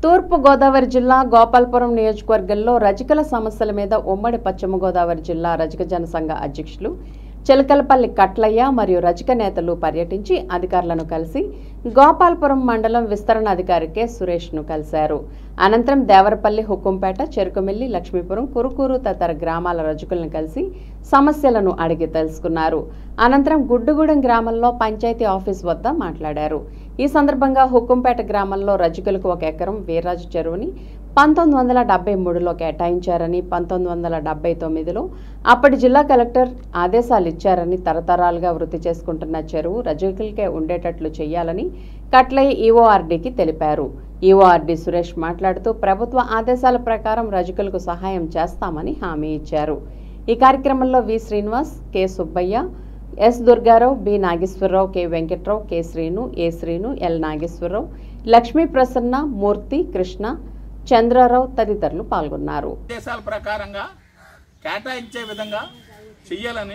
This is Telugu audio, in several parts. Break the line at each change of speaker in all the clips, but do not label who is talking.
తూర్పు గోదావరి జిల్లా గోపాల్పురం నియోజకవర్గంలో రజకుల సమస్యల మీద ఉమ్మడి పశ్చిమ గోదావరి జిల్లా రజక జనసంఘ అధ్యక్షులు చిలకలపల్లి కట్లయ్య మరియు రజక నేతలు పర్యటించి అధికారులను కలిసి గోపాల్పురం మండలం విస్తరణ అధికారి కె సురేష్ను కలిశారు అనంతరం దేవరపల్లి హుకుంపేట చెరుకుమిల్లి లక్ష్మీపురం కురుకూరు తదితర గ్రామాల రజకులను కలిసి సమస్యలను అడిగి తెలుసుకున్నారు అనంతరం గుడ్డుగూడెం గ్రామంలో పంచాయతీ ఆఫీస్ వద్ద మాట్లాడారు ఈ సందర్భంగా హుకుంపేట గ్రామంలో రజకులకు ఒక ఎకరం వీర్రాజు చెరువుని పంతొమ్మిది వందల డెబ్బై మూడులో కేటాయించారని పంతొమ్మిది వందల డెబ్బై తొమ్మిదిలో అప్పటి జిల్లా కలెక్టర్ ఆదేశాలు ఇచ్చారని తరతరాలుగా వృత్తి చేసుకుంటున్న చెరువు రజకులకే ఉండేటట్లు చేయాలని కట్లయ్య ఈఓఆర్డీకి తెలిపారు ఈఓఆర్డీ సురేష్ మాట్లాడుతూ ప్రభుత్వ ఆదేశాల ప్రకారం రజకులకు సహాయం చేస్తామని హామీ ఇచ్చారు ఈ కార్యక్రమంలో V Srinivas K Subbaiah S Durgarao B Nageswararao K Venkatrao K Srinu A Srinu L Nageswararao Lakshmi Prasanna Murthy Krishna Chandrarao తదితరులు పాల్గొన్నారు
ఆదేశాల ప్రకారంగా కేటాయించే విధంగా చెయ్యాలని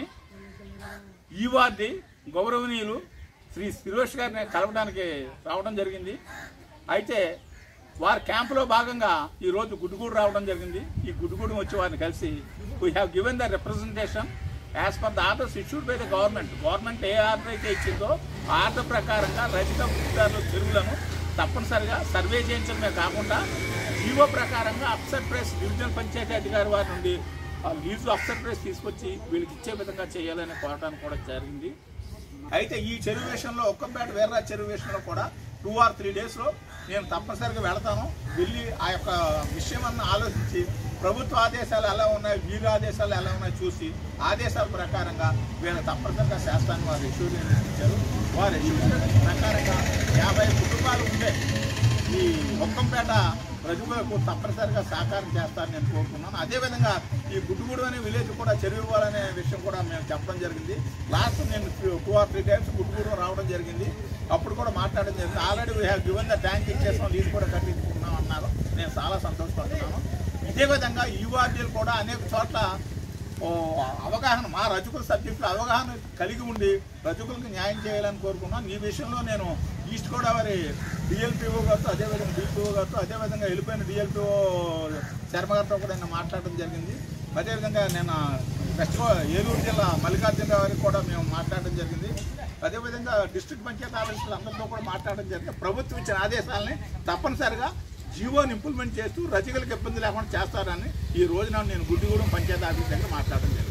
ఈ వార్డి గౌరవనీయులు శ్రీ సురేష్ గారిని కలవడానికి రావడం జరిగింది అయితే వారి క్యాంపులో భాగంగా ఈ రోజు గుడ్డుగూడు రావడం జరిగింది ఈ గుడ్డుగూడు వచ్చి వారిని కలిసి we have given the representation as per the orders issued by the government government ఏ ఆర్డర్ అయితే ఇచ్చిందో ఆ ఆర్డర్ ప్రకారంగా రజిత బుద్ధిదారులు చెరువులను తప్పనిసరిగా సర్వే చేయించడమే కాకుండా జీవో ప్రకారంగా అప్సర్ ప్రెస్ డివిజనల్ పంచాయతీ అధికారి వారి నుండి ఆ లీజు అప్సర్ ప్రెస్ తీసుకొచ్చి వీళ్ళకి ఇచ్చే విధంగా చేయాలని కోరడానికి కూడా జరిగింది అయితే ఈ చెరువు విషయంలో ఒక్కంపేట వీర్రా చెరువు విషయంలో కూడా టూ ఆర్ త్రీ డేస్లో నేను తప్పనిసరిగా వెళతాను వెళ్ళి ఆ యొక్క విషయం అన్న ఆలోచించి ప్రభుత్వ ఆదేశాలు ఎలా ఉన్నాయి వీరి ఆదేశాలు ఎలా ఉన్నాయి చూసి ఆదేశాల ప్రకారంగా వీళ్ళని తప్పనిసరిగా చేస్తానని వారు ఎష్యూరెన్స్ ఇచ్చారు వారు ఎష్యూరెన్స్ ప్రకారంగా యాభై కుటుంబాలు ఉండే ఈ ఒక్కంపేట ప్రజలకు తప్పనిసరిగా సహకారం చేస్తారని నేను కోరుకున్నాను అదేవిధంగా ఈ గుడ్డుగూడు అనే విలేజ్ కూడా చెరువు ఇవ్వాలనే విషయం కూడా మేము చెప్పడం జరిగింది లాస్ట్ నేను two or three times Guddugudu రావడం జరిగింది అప్పుడు కూడా మాట్లాడడం జరిగింది already we have given the tank ఇచ్చేసాం లీజ్ కూడా కట్టించుకున్నాం అన్నారు నేను చాలా సంతోషపడుతున్నాను ఇదే విధంగా యువార్డీలు కూడా అనేక చోట్ల ఓ అవగాహన మా రజకుల సబ్జెక్టులో అవగాహన కలిగి ఉండి రజకులకు న్యాయం చేయాలని కోరుకున్నాను ఈ విషయంలో నేను ఈస్ట్ గోదావరి డిఎల్పిఓ గారితో అదేవిధంగా డిపిఓ గారితో అదేవిధంగా వెళ్ళిపోయిన డిఎల్పిఓ శర్మ గారితో కూడా నేను మాట్లాడడం జరిగింది అదేవిధంగా నేను వెస్ట్ గో- ఏలూరు జిల్లా మల్లికార్జున గారికి కూడా మేము మాట్లాడడం జరిగింది అదేవిధంగా డిస్ట్రిక్ట్ పంచాయతీ ఆఫీసులు అందరితో కూడా మాట్లాడడం జరిగింది ప్రభుత్వం ఇచ్చిన ఆదేశాలని తప్పనిసరిగా జీవోని ఇంప్లిమెంట్ చేస్తూ రచకులకు ఇబ్బంది లేకుండా చేస్తారని ఈ రోజున నేను గుడ్డిగూడెం పంచాయతీ ఆఫీస్ దగ్గర మాట్లాడడం జరిగింది